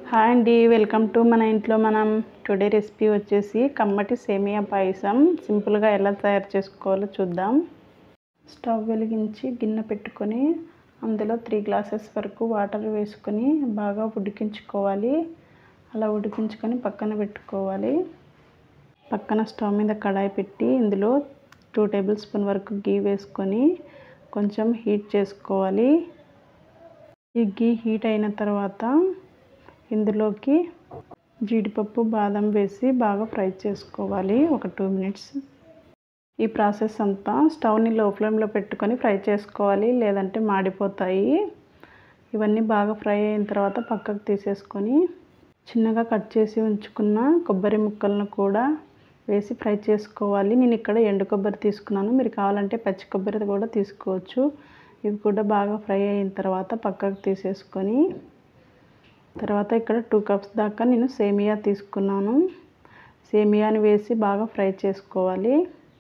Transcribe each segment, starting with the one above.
hi అండి welcome to మన ఇంట్లో మనం టుడే రెసిపీ వచ్చేసి కమ్మటి సేమియా పాయసం సింపుల్గా ఎలా తయారు చేసుకోవాలో చూద్దాం స్టవ్ వెలిగించి గిన్నె పెట్టుకొని అందులో త్రీ గ్లాసెస్ వరకు వాటర్ వేసుకొని బాగా ఉడికించుకోవాలి అలా ఉడికించుకొని పక్కన పెట్టుకోవాలి పక్కన స్టవ్ మీద కడాయి పెట్టి ఇందులో టూ టేబుల్ స్పూన్ వరకు గీ వేసుకొని కొంచెం హీట్ చేసుకోవాలి ఈ గీ హీట్ అయిన తర్వాత ఇందులోకి జీడిపప్పు బాదం వేసి బాగా ఫ్రై చేసుకోవాలి ఒక టూ మినిట్స్ ఈ ప్రాసెస్ అంతా స్టవ్ని లో ఫ్లేమ్లో పెట్టుకొని ఫ్రై చేసుకోవాలి లేదంటే మాడిపోతాయి ఇవన్నీ బాగా ఫ్రై అయిన తర్వాత పక్కకు తీసేసుకొని చిన్నగా కట్ చేసి ఉంచుకున్న కొబ్బరి ముక్కలను కూడా వేసి ఫ్రై చేసుకోవాలి నేను ఇక్కడ ఎండు కొబ్బరి తీసుకున్నాను మీరు కావాలంటే పచ్చి కొబ్బరి కూడా తీసుకోవచ్చు ఇవి కూడా బాగా ఫ్రై అయిన తర్వాత పక్కకు తీసేసుకొని తర్వాత ఇక్కడ టూ కప్స్ దాకా నేను సేమియా తీసుకున్నాను సేమియాని వేసి బాగా ఫ్రై చేసుకోవాలి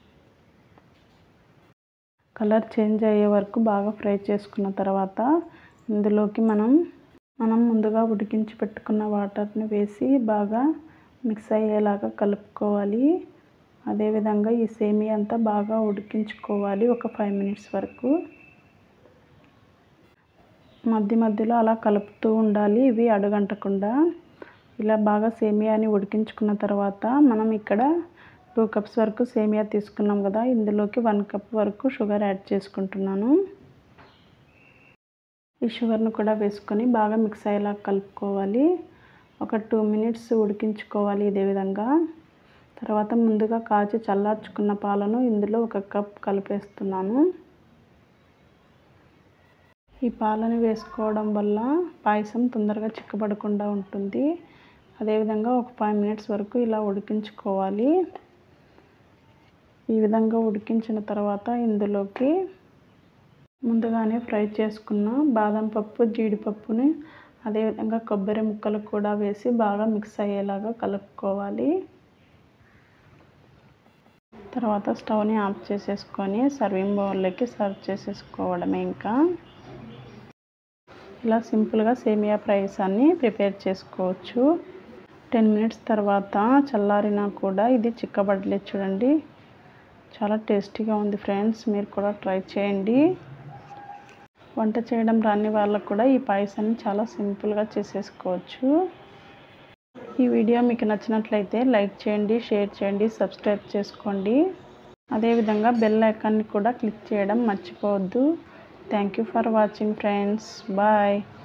కలర్ చేంజ్ అయ్యే వరకు బాగా ఫ్రై చేసుకున్న తర్వాత ఇందులోకి మనం మనం ముందుగా ఉడికించి పెట్టుకున్న వాటర్ని వేసి బాగా మిక్స్ అయ్యేలాగా కలుపుకోవాలి అదేవిధంగా ఈ సేమియా అంతా బాగా ఉడికించుకోవాలి ఒక ఫైవ్ మినిట్స్ వరకు మధ్య మధ్యలో అలా కలుపుతూ ఉండాలి ఇవి అడుగంటకుండా ఇలా బాగా సేమియాని ఉడికించుకున్న తర్వాత మనం ఇక్కడ టూ కప్స్ వరకు సేమియా తీసుకున్నాం కదా ఇందులోకి వన్ కప్ వరకు షుగర్ యాడ్ చేసుకుంటున్నాను ఈ షుగర్ను కూడా వేసుకొని బాగా మిక్స్ అయ్యేలా కలుపుకోవాలి ఒక టూ మినిట్స్ ఉడికించుకోవాలి ఇదే విధంగా తర్వాత ముందుగా కాచి చల్లార్చుకున్న పాలను ఇందులో ఒక కప్ కలిపేస్తున్నాను ఈ పాలను వేసుకోవడం వల్ల పాయసం తొందరగా చిక్కబడకుండా ఉంటుంది అదేవిధంగా ఒక ఫైవ్ మినిట్స్ వరకు ఇలా ఉడికించుకోవాలి ఈ విధంగా ఉడికించిన తర్వాత ఇందులోకి ముందుగానే ఫ్రై చేసుకున్న బాదం పప్పు జీడిపప్పుని అదేవిధంగా కొబ్బరి ముక్కలు కూడా వేసి బాగా మిక్స్ అయ్యేలాగా కలుపుకోవాలి తర్వాత స్టవ్ని ఆఫ్ చేసేసుకొని సర్వింగ్ బౌల్లోకి సర్వ్ చేసేసుకోవడమే ఇంకా ఇలా సింపుల్గా సేమియా పాయసాన్ని ప్రిపేర్ చేసుకోవచ్చు టెన్ మినిట్స్ తర్వాత చల్లారినా కూడా ఇది చిక్కబడలేదు చూడండి చాలా టేస్టీగా ఉంది ఫ్రెండ్స్ మీరు కూడా ట్రై చేయండి వంట చేయడం రాని వాళ్ళకు కూడా ఈ పాయసాన్ని చాలా సింపుల్గా చేసేసుకోవచ్చు ఈ వీడియో మీకు నచ్చినట్లయితే లైక్ చేయండి షేర్ చేయండి సబ్స్క్రైబ్ చేసుకోండి అదేవిధంగా బెల్ ఐకాన్ని కూడా క్లిక్ చేయడం మర్చిపోవద్దు thank you for watching friends bye